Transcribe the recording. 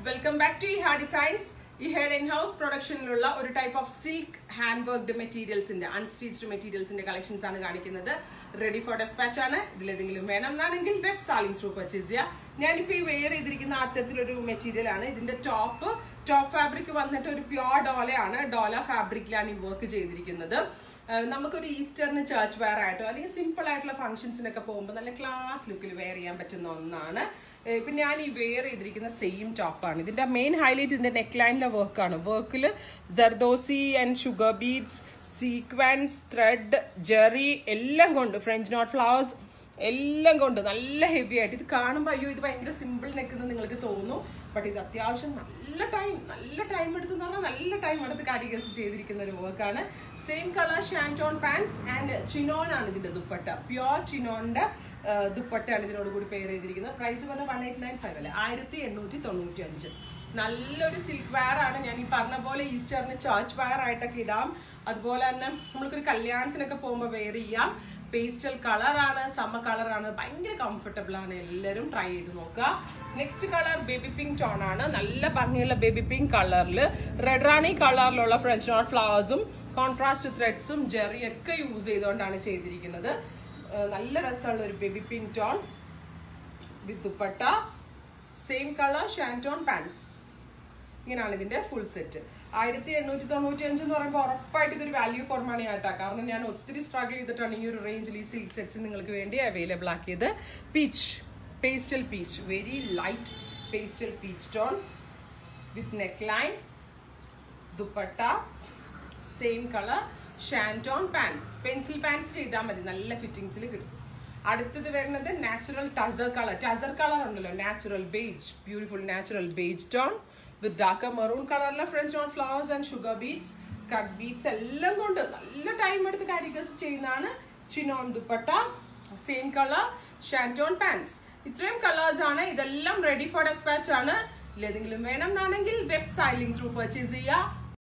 welcome back to Eha designs ഈ head in house പ്രൊഡക്ഷനിലുള്ള ഒരു type of silk hand worked മെറ്റീരിയൽസിന്റെ അൺസ്റ്റിച്ച്ഡ് മെറ്റീരിയൽസിന്റെ കളക്ഷൻസ് ആണ് കാണിക്കുന്നത് റെഡി ഫോർ ഡെസ്പാച്ച് ആണ് ഇതിലേതെങ്കിലും വേണം എന്നാണെങ്കിൽ വെബ് സാലിംഗ് ത്രൂ പർച്ചേസ് ചെയ്യാം ഞാനിപ്പോ ഈ വെയർ ചെയ്തിരിക്കുന്ന അത്തരത്തിലൊരു മെറ്റീരിയൽ ആണ് ഇതിന്റെ ടോപ്പ് ടോപ്പ് ഫാബ്രിക് വന്നിട്ട് ഒരു പ്യോർ ഡോലയാണ് ഡോല ഫാബ്രിക്കിലാണ് ഈ വർക്ക് ചെയ്തിരിക്കുന്നത് ഏഹ് നമുക്കൊരു ഈസ്റ്ററിന് ചർച്ച് വെയർ ആയിട്ടോ അല്ലെങ്കിൽ സിമ്പിൾ ആയിട്ടുള്ള ഫംഗ്ഷൻസിനൊക്കെ പോകുമ്പോൾ നല്ല ക്ലാസ് ലുക്കിൽ വെയർ ചെയ്യാൻ പറ്റുന്ന ഒന്നാണ് ഏഹ് ഇപ്പൊ ഞാൻ ഈ വെയർ ചെയ്തിരിക്കുന്ന സെയിം ടോപ്പാണ് ഇതിന്റെ മെയിൻ ഹൈലൈറ്റ് ഇതിന്റെ നെക്ക് ലൈനിലെ വർക്കാണ് വർക്കിൽ zardozi and sugar beads sequence thread zari എല്ലാം കൊണ്ട് ഫ്രഞ്ച് നോട്ട് ഫ്ലവേഴ്സ് എല്ലാം കൊണ്ട് നല്ല ഹെവി ആയിട്ട് ഇത് കാണുമ്പോൾ അയ്യോ ഇത് ഭയങ്കര സിമ്പിൾ നെക്കെന്ന് നിങ്ങൾക്ക് തോന്നും ബട്ട് ഇത് അത്യാവശ്യം നല്ല ടൈം നല്ല ടൈം എടുത്ത് എന്ന് പറഞ്ഞാൽ നല്ല ടൈം എടുത്ത് കാരിഗസ് ചെയ്തിരിക്കുന്ന ഒരു വർക്കാണ് same colour shantoon pants and chinon ആണ് ഇതിന്റെ ദുപ്പട്ട പ്യോർ ചിനോണിന്റെ ദുപ്പട്ടയാണ് ഇതിനോട് കൂടി പെയർ ചെയ്തിരിക്കുന്നത് പ്രൈസ് പറഞ്ഞാൽ വൺ എയ്റ്റ് നയൻ ഫൈവ് അല്ലേ ആയിരത്തി എണ്ണൂറ്റി തൊണ്ണൂറ്റി അഞ്ച് നല്ലൊരു സിൽക്ക് വെയർ ആണ് ഞാൻ ഈ പറഞ്ഞ പോലെ ഈസ്റ്ററിന് ചർച്ച് വെയർ ആയിട്ടൊക്കെ ഇടാം അതുപോലെ തന്നെ നമ്മൾക്കൊരു കല്യാണത്തിനൊക്കെ പോകുമ്പോൾ വെയർ ചെയ്യാം പേസ്റ്റൽ കളറാണ് സമ്മ കളറാണ് ഭയങ്കര കംഫർട്ടബിൾ ആണ് എല്ലാവരും ട്രൈ ചെയ്ത് നോക്കുക next colour baby pink tone ആണ് നല്ല ഭംഗിയുള്ള ബേബി പിങ്ക് കളറിൽ റെഡ് റാണി കളറിലുള്ള ഫ്രഞ്ച് നോട്ട് ഫ്ലവേഴ്സും കോൺട്രാസ്റ്റ് ത്രെഡ്സും ജെറിയൊക്കെ യൂസ് ചെയ്തുകൊണ്ടാണ് ചെയ്തിരിക്കുന്നത് ഏഹ് നല്ല രസമുള്ള ഒരു baby pink tone with dupatta same colour shantoon pants ഇങ്ങനെയാണ് ഇതിന്റെ ഫുൾ സെറ്റ് ആയിരത്തി എണ്ണൂറ്റി തൊണ്ണൂറ്റി അഞ്ച് എന്ന് പറയുമ്പോൾ ഉറപ്പായിട്ട് ഇതൊരു വാല്യൂ ഫോർ മണി ആയിട്ടാ കാരണം ഞാൻ ഒത്തിരി സ്ട്രഗിൾ ചെയ്തിട്ടാണ് ഈ ഒരു റേഞ്ചിൽ ഈ സിൽക്ക് സെറ്റ്സ് നിങ്ങൾക്ക് വേണ്ടി അവൈലബിൾ ആക്കിയത് peach pastel peach very light pastel peach tone with neck line dupatta same colour shantoon pants pencil pants ചെയ്താൽ മതി നല്ല ഫിറ്റിങ്സിൽ കിട്ടും അടുത്തത് വരുന്നത് natural tussar colour tussar colour ഉണ്ടല്ലോ natural beige beautiful natural beige tone with dark maroon കളറിലെ French knot flowers and sugar beads cut beads എല്ലാം കൊണ്ട് നല്ല ടൈം എടുത്ത് കാരിഗസ് ചെയ്യുന്നതാണ് chinon dupatta same colour shantoon pants ഇത്രയും കളേഴ്സ് ആണ് ഇതെല്ലാം റെഡി ഫോർ ഡെസ്പാച്ച് ആണ് ഇല്ലെന്തെങ്കിലും വേണം എന്നാണെങ്കിൽ വെബ് സൈലിംഗ് ത്രൂ പർച്ചേസ് ചെയ്യുക